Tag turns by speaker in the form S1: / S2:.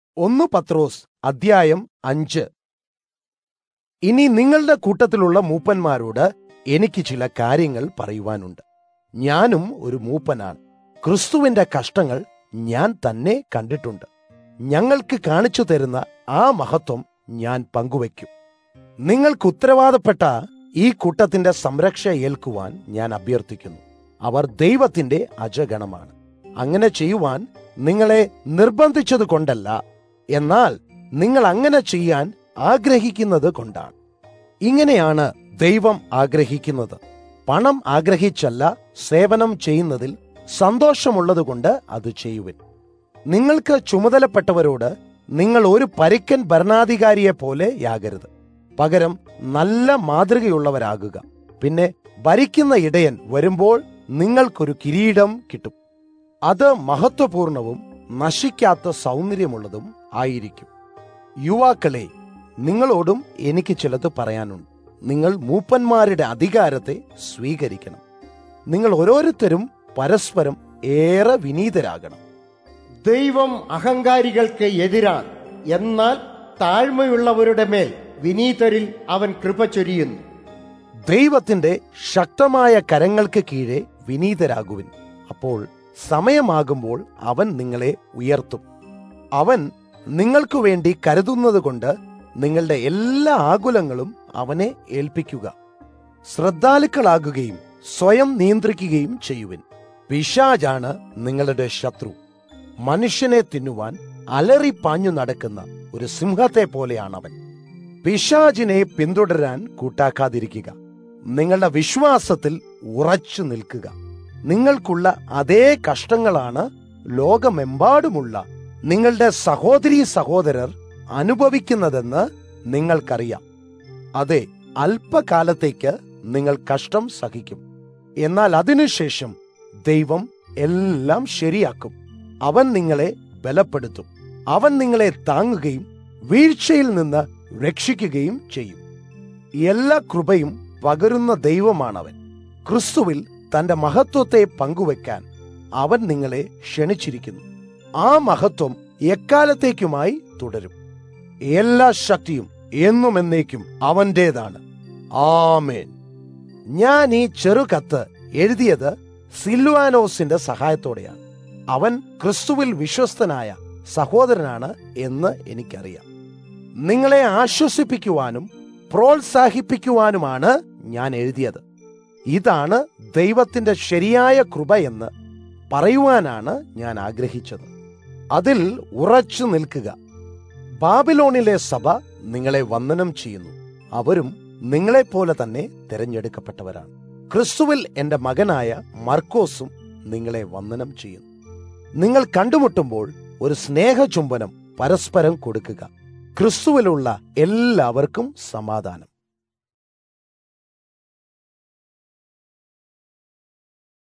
S1: ഒന്ന് പത്രോസ് അദ്ധ്യായം അഞ്ച് ഇനി നിങ്ങളുടെ കൂട്ടത്തിലുള്ള മൂപ്പന്മാരോട് എനിക്ക് ചില കാര്യങ്ങൾ പറയുവാനുണ്ട് ഞാനും ഒരു മൂപ്പനാണ് ക്രിസ്തുവിന്റെ കഷ്ടങ്ങൾ ഞാൻ തന്നെ കണ്ടിട്ടുണ്ട് ഞങ്ങൾക്ക് കാണിച്ചു തരുന്ന ആ മഹത്വം ഞാൻ പങ്കുവയ്ക്കും നിങ്ങൾക്ക് ഉത്തരവാദപ്പെട്ട ഈ കൂട്ടത്തിന്റെ സംരക്ഷ ഏൽക്കുവാൻ ഞാൻ അഭ്യർത്ഥിക്കുന്നു അവർ ദൈവത്തിന്റെ അജഗണമാണ് അങ്ങനെ ചെയ്യുവാൻ നിങ്ങളെ നിർബന്ധിച്ചത് കൊണ്ടല്ല എന്നാൽ നിങ്ങൾ അങ്ങനെ ചെയ്യാൻ ആഗ്രഹിക്കുന്നത് കൊണ്ടാണ് ഇങ്ങനെയാണ് ദൈവം ആഗ്രഹിക്കുന്നത് പണം ആഗ്രഹിച്ചല്ല സേവനം ചെയ്യുന്നതിൽ സന്തോഷമുള്ളതുകൊണ്ട് അത് ചെയ്യുവിൻ നിങ്ങൾക്ക് ചുമതലപ്പെട്ടവരോട് നിങ്ങൾ ഒരു പരിക്കൻ ഭരണാധികാരിയെ പോലെ യാകരുത് പകരം നല്ല മാതൃകയുള്ളവരാകുക പിന്നെ ഭരിക്കുന്ന ഇടയൻ വരുമ്പോൾ നിങ്ങൾക്കൊരു കിരീടം കിട്ടും അത് മഹത്വപൂർണവും നശിക്കാത്ത സൗന്ദര്യമുള്ളതും ആയിരിക്കും യുവാക്കളെ നിങ്ങളോടും എനിക്ക് ചിലത് പറയാനുണ്ട് നിങ്ങൾ മൂപ്പന്മാരുടെ അധികാരത്തെ സ്വീകരിക്കണം നിങ്ങൾ ഓരോരുത്തരും പരസ്പരം ഏറെ വിനീതരാകണം
S2: ദൈവം അഹങ്കാരികൾക്ക് എതിരാണ് എന്നാൽ താഴ്മയുള്ളവരുടെ മേൽ വിനീതരിൽ അവൻ കൃപ ചൊരിയുന്നു
S1: ദൈവത്തിന്റെ ശക്തമായ കരങ്ങൾക്ക് കീഴെ വിനീതരാകുവിൻ അപ്പോൾ സമയമാകുമ്പോൾ അവൻ നിങ്ങളെ ഉയർത്തും അവൻ നിങ്ങൾക്കു വേണ്ടി കരുതുന്നത് നിങ്ങളുടെ എല്ലാ ആകുലങ്ങളും അവനെ ഏൽപ്പിക്കുക ശ്രദ്ധാലുക്കളാകുകയും സ്വയം നിയന്ത്രിക്കുകയും ചെയ്യുവിൻ പിശാജാണ് നിങ്ങളുടെ ശത്രു മനുഷ്യനെ തിന്നുവാൻ അലറിപ്പാഞ്ഞു നടക്കുന്ന ഒരു സിംഹത്തെ പോലെയാണവൻ പിശാജിനെ പിന്തുടരാൻ കൂട്ടാക്കാതിരിക്കുക നിങ്ങളുടെ വിശ്വാസത്തിൽ ഉറച്ചു നിൽക്കുക നിങ്ങൾക്കുള്ള അതേ കഷ്ടങ്ങളാണ് ലോകമെമ്പാടുമുള്ള നിങ്ങളുടെ സഹോദരീ സഹോദരർ അനുഭവിക്കുന്നതെന്ന് നിങ്ങൾക്കറിയാം അതെ അല്പകാലത്തേക്ക് നിങ്ങൾ കഷ്ടം സഹിക്കും എന്നാൽ അതിനുശേഷം ദൈവം എല്ലാം ശരിയാക്കും അവൻ നിങ്ങളെ ബലപ്പെടുത്തും അവൻ നിങ്ങളെ താങ്ങുകയും വീഴ്ചയിൽ നിന്ന് രക്ഷിക്കുകയും ചെയ്യും എല്ലാ കൃപയും പകരുന്ന ദൈവമാണവൻ ക്രിസ്തുവിൽ തന്റെ മഹത്വത്തെ പങ്കുവെക്കാൻ അവൻ നിങ്ങളെ ക്ഷണിച്ചിരിക്കുന്നു ആ മഹത്വം എക്കാലത്തേക്കുമായി തുടരും എല്ലാ ശക്തിയും എന്നും എന്നേക്കും അവന്റേതാണ് ആമേൻ ഞാൻ ഈ ചെറുകത്ത് എഴുതിയത് സിൽവാനോസിന്റെ സഹായത്തോടെയാണ് അവൻ ക്രിസ്തുവിൽ വിശ്വസ്തനായ സഹോദരനാണ് എന്ന് എനിക്കറിയാം നിങ്ങളെ ആശ്വസിപ്പിക്കുവാനും പ്രോത്സാഹിപ്പിക്കുവാനുമാണ് ഞാൻ എഴുതിയത് ഇതാണ് ദൈവത്തിന്റെ ശരിയായ കൃപയെന്ന് പറയുവാനാണ് ഞാൻ ആഗ്രഹിച്ചത് അതിൽ ഉറച്ചു നിൽക്കുക ബാബിലോണിലെ സഭ നിങ്ങളെ വന്ദനം ചെയ്യുന്നു അവരും നിങ്ങളെപ്പോലെ തന്നെ തിരഞ്ഞെടുക്കപ്പെട്ടവരാണ് ക്രിസ്തുവിൽ എന്റെ മകനായ മർക്കോസും നിങ്ങളെ വന്ദനം ചെയ്യുന്നു നിങ്ങൾ കണ്ടുമുട്ടുമ്പോൾ ഒരു സ്നേഹചുംബനം പരസ്പരം കൊടുക്കുക ക്രിസ്തുവിലുള്ള എല്ലാവർക്കും സമാധാനം